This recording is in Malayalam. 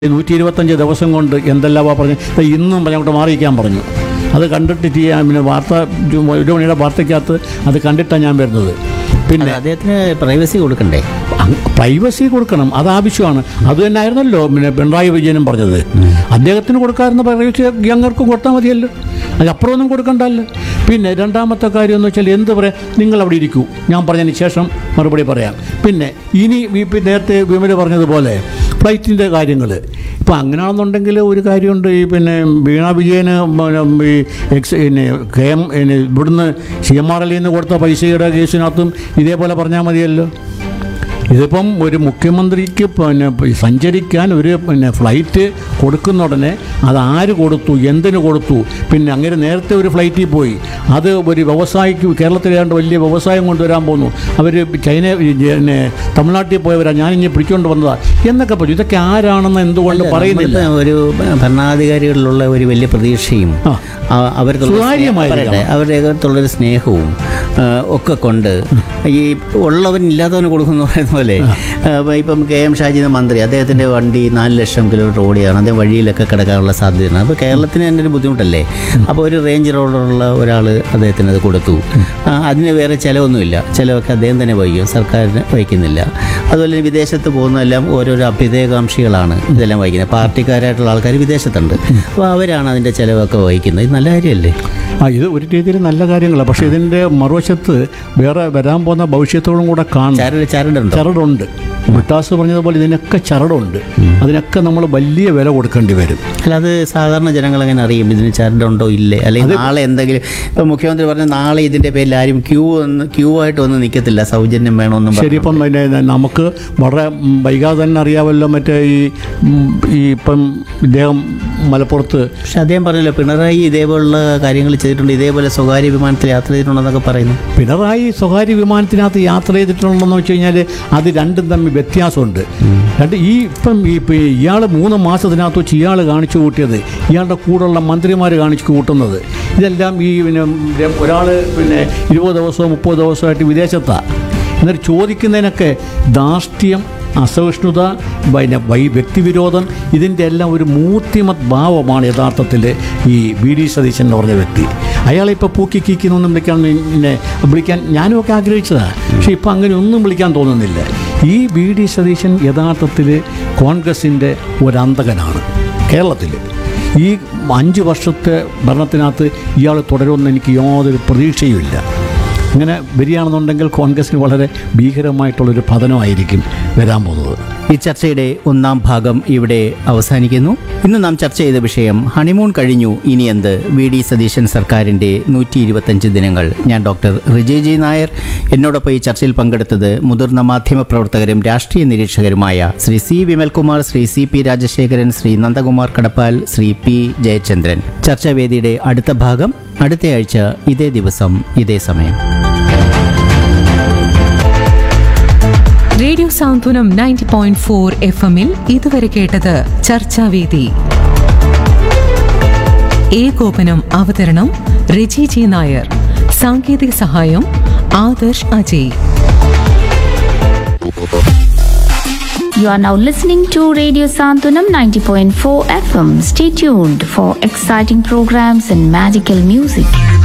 നൂറ്റി ഇരുപത്തഞ്ച് ദിവസം കൊണ്ട് എന്തെല്ലാമാ പറഞ്ഞു ദേ ഇന്നും പറഞ്ഞോട്ട് മാറിയിരിക്കാൻ പറഞ്ഞു അത് കണ്ടിട്ട് ചെയ്യാൻ പിന്നെ വാർത്ത ഒരു മണിയുടെ വാർത്തയ്ക്കകത്ത് അത് കണ്ടിട്ടാണ് ഞാൻ വരുന്നത് പിന്നെ അല്ല, അദ്ദേഹത്തിന് പ്രൈവസി കൊടുക്കണ്ടേ പ്രൈവസി കൊടുക്കണം അത് ആവശ്യമാണ് അത് തന്നെയായിരുന്നല്ലോ പിന്നെ പിണറായി വിജയനും പറഞ്ഞത് അദ്ദേഹത്തിന് കൊടുക്കാറുന്ന പ്രൈവസി യങ്ങർക്കും കൊടുത്താൽ മതിയല്ലോ അതിനപ്പുറമൊന്നും കൊടുക്കണ്ടല്ലോ പിന്നെ രണ്ടാമത്തെ കാര്യം എന്ന് വെച്ചാൽ എന്ത് പറയാം നിങ്ങൾ അവിടെ ഇരിക്കൂ ഞാൻ പറഞ്ഞതിന് ശേഷം മറുപടി പറയാം പിന്നെ ഇനി ഈ പി- നേരത്തെ വിമല പറഞ്ഞതുപോലെ ഫ്ലൈറ്റിൻ്റെ കാര്യങ്ങൾ ഇപ്പം അങ്ങനെയാണെന്നുണ്ടെങ്കിൽ ഒരു കാര്യമുണ്ട് ഈ പിന്നെ വീണ വിജയന് പിന്നെ ഈ എക്സ് പിന്നെ കെ എം പിന്നെ ഇവിടുന്ന് സി എം ആർ എല്ലിൽ നിന്ന് കൊടുത്ത പൈസയുടെ കേസിനകത്തും ഇതേപോലെ പറഞ്ഞാൽ മതിയല്ലോ ഇതിപ്പം ഒരു മുഖ്യമന്ത്രിക്ക് പിന്നെ സഞ്ചരിക്കാൻ ഒരു പിന്നെ ഫ്ലൈറ്റ് കൊടുക്കുന്ന ഉടനെ അത് ആര് കൊടുത്തു എന്തിനു കൊടുത്തു പിന്നെ അങ്ങനെ നേരത്തെ ഒരു ഫ്ലൈറ്റിൽ പോയി അത് ഒരു വ്യവസായിക്ക് കേരളത്തിൽ ഏതാണ്ട് വലിയ വ്യവസായം കൊണ്ടുവരാൻ പോകുന്നു അവർ ചൈന പിന്നെ തമിഴ്നാട്ടിൽ പോയവരാ ഞാനിങ്ങനെ പിടിച്ചുകൊണ്ട് വന്നതാ എന്നൊക്കെ പറഞ്ഞു ഇതൊക്കെ ആരാണെന്ന് എന്തുകൊണ്ട് പറയുന്നില്ല നമ്മളിപ്പോ ഒരു ഭരണാധികാരികളിലുള്ള ഒരു വലിയ പ്രതീക്ഷയും ആ. ആ- അവരുടെ സുതാര്യമായിരിക്കണം. പറയട്ടെ, അവരുടെ അകത്തുള്ളൊരു സ്നേഹവും ആ, ഒക്കെ കൊണ്ട് ഈ ഉള്ളവൻ ഇല്ലാത്തവന് കൊടുക്കുന്ന പറയുന്ന പോലെ ആ, ഇപ്പം- ഇപ്പം കെ എം ഷാജി എന്ന മന്ത്രി അദ്ദേഹത്തിൻ്റെ വണ്ടി നാല് ലക്ഷം കിലോമീറ്റർ ഓടിയാണ് അദ്ദേഹം വഴിയിലൊക്കെ കിടക്കാനുള്ള സാധ്യതയാണ് അപ്പോൾ കേരളത്തിന് തന്നെ ഒരു ബുദ്ധിമുട്ടല്ലേ അപ്പോൾ ഒരു റേഞ്ച് റോഡറുള്ള ഒരാൾ അദ്ദേഹത്തിന് അത് കൊടുത്തു ആ, അതിന് വേറെ ചിലവൊന്നുമില്ല ചിലവൊക്കെ അദ്ദേഹം തന്നെ വഹിക്കും സർക്കാരിന് വഹിക്കുന്നില്ല അതുപോലെ തന്നെ വിദേശത്ത് പോകുന്നതെല്ലാം ഓരോരോ അഭ്യുദയകാംക്ഷികളാണ് ഇതെല്ലാം വഹിക്കുന്നത് പാർട്ടിക്കാരായിട്ടുള്ള ആൾക്കാർ വിദേശത്തുണ്ട് അപ്പോൾ അവരാണ് അതിൻ്റെ ചിലവൊക്കെ വഹിക്കുന്നത് ഇത് നല്ല കാര്യമല്ലേ ആ ഇത് ഒരു രീതിയിൽ നല്ല കാര്യങ്ങളാണ് പക്ഷേ ഇതിൻ്റെ മറുവശത്ത് വേറെ വരാൻ പോകുന്ന ഭവിഷ്യത്തോടും കൂടെ കാണണം ചരട് ചരടുണ്ടോ ചരടുണ്ട് ബ്രിട്ടാസ് പറഞ്ഞതുപോലെ ഇതിനൊക്കെ ചരടുണ്ട് അതിനൊക്കെ നമ്മൾ വലിയ വില കൊടുക്കേണ്ടി വരും അല്ല അത് സാധാരണ ജനങ്ങൾ എങ്ങനെ അറിയും ഇതിന് ചരടുണ്ടോ ഇല്ലേ അല്ലെങ്കിൽ നാളെ എന്തെങ്കിലും ഇപ്പം മുഖ്യമന്ത്രി പറഞ്ഞ നാളെ ഇതിൻ്റെ പേരിൽ ആരും ക്യൂ ഒന്ന് ക്യൂ ആയിട്ട് ഒന്നും നിൽക്കത്തില്ല സൗജന്യം വേണമെന്നും ശരി ഇപ്പം പിന്നെ നമുക്ക് വളരെ ഉം, വൈകാതെ തന്നെ അറിയാമല്ലോ മറ്റേ ഈ ഉം, ഈ ഇപ്പം ഇദ്ദേഹം മലപ്പുറത്ത് പക്ഷെ അദ്ദേഹം പറഞ്ഞല്ലോ പിണറായി ഇതേപോലുള്ള കാര്യങ്ങൾ ചെയ്തിട്ടുണ്ട് ഇതേപോലെ സ്വകാര്യ വിമാനത്തിൽ യാത്ര ചെയ്തിട്ടുണ്ടെന്നൊക്കെ പറയുന്നു പിണറായി സ്വകാര്യ വിമാനത്തിനകത്ത് യാത്ര ചെയ്തിട്ടുണ്ടെന്ന് വെച്ച് കഴിഞ്ഞാൽ അത് രണ്ടും തമ്മിൽ വ്യത്യാസമുണ്ട് രണ്ട് ഈ ഇപ്പം ഈ ഇയാൾ മൂന്ന് മാസത്തിനകത്ത് വെച്ച് ഇയാൾ കാണിച്ചു കൂട്ടിയത് ഇയാളുടെ കൂടെയുള്ള മന്ത്രിമാർ കാണിച്ചു കൂട്ടുന്നത് ഇതെല്ലാം ഈ പിന്നെ ഒരാൾ പിന്നെ ഇരുപത് ദിവസമോ മുപ്പത് ദിവസമായിട്ട് വിദേശത്താണ് എന്നിട്ട് ചോദിക്കുന്നതിനൊക്കെ ധാർഷ്ട്യം അസഹിഷ്ണുത പിന്നെ വൈ വ്യക്തിവിരോധം ഇതിൻ്റെ എല്ലാം ഒരു മൂർത്തിമത് ഭാവമാണ് യഥാർത്ഥത്തിൽ ഈ വി ഡി സതീശൻ എന്ന് പറഞ്ഞ വ്യക്തി അയാളെ ഇപ്പോൾ പൂക്കി കീക്കുന്നൊന്നും വിളിക്കാൻ പിന്നെ വിളിക്കാൻ ഞാനും ഒക്കെ ആഗ്രഹിച്ചതാണ് പക്ഷേ ഇപ്പോൾ അങ്ങനെ ഒന്നും വിളിക്കാൻ തോന്നുന്നില്ല ഈ വി ഡി സതീശൻ യഥാർത്ഥത്തിൽ കോൺഗ്രസിൻ്റെ ഒരന്തകനാണ് കേരളത്തിൽ ഈ അഞ്ച് വർഷത്തെ ഭരണത്തിനകത്ത് ഇയാൾ തുടരുമെന്ന് എനിക്ക് യാതൊരു പ്രതീക്ഷയുമില്ല അങ്ങനെ വരികയാണെന്നുണ്ടെങ്കിൽ കോൺഗ്രസിന് വളരെ ഭീകരമായിട്ടുള്ളൊരു പതനമായിരിക്കും വരാൻ പോകുന്നത് ഈ ചർച്ചയുടെ ഒന്നാം ഭാഗം ഇവിടെ അവസാനിക്കുന്നു ഇന്ന് നാം ചർച്ച ചെയ്ത വിഷയം ഹണിമൂൺ കഴിഞ്ഞു ഇനി എന്ത് വി ഡി സതീശൻ സർക്കാരിൻ്റെ നൂറ്റി ഇരുപത്തഞ്ച് ദിനങ്ങൾ ഞാൻ ഡോക്ടർ റിജയ് ജി നായർ എന്നോടൊപ്പം ഈ ചർച്ചയിൽ പങ്കെടുത്തത് മുതിർന്ന മാധ്യമ പ്രവർത്തകരും രാഷ്ട്രീയ നിരീക്ഷകരുമായ Shri C Vimalkumar Shri C P Rajasekharan Shri Nandakumar Kadappal Shri P Jayachandran ചർച്ചാവേദിയുടെ അടുത്ത ഭാഗം അടുത്തയാഴ്ച ഇതേ ദിവസം ഇതേ സമയം radio Santhwanam ninety point four F എമ്മിൽ ഇതുവരെ കേട്ടത് ചർച്ചാവേദി ഏകോപനം അവതരണം റിജി ജി നായർ സാങ്കേതിക സഹായം Adarsh Ajay You are now listening to Radio Santunam 90.4 FM. Stay tuned for exciting programs and magical music.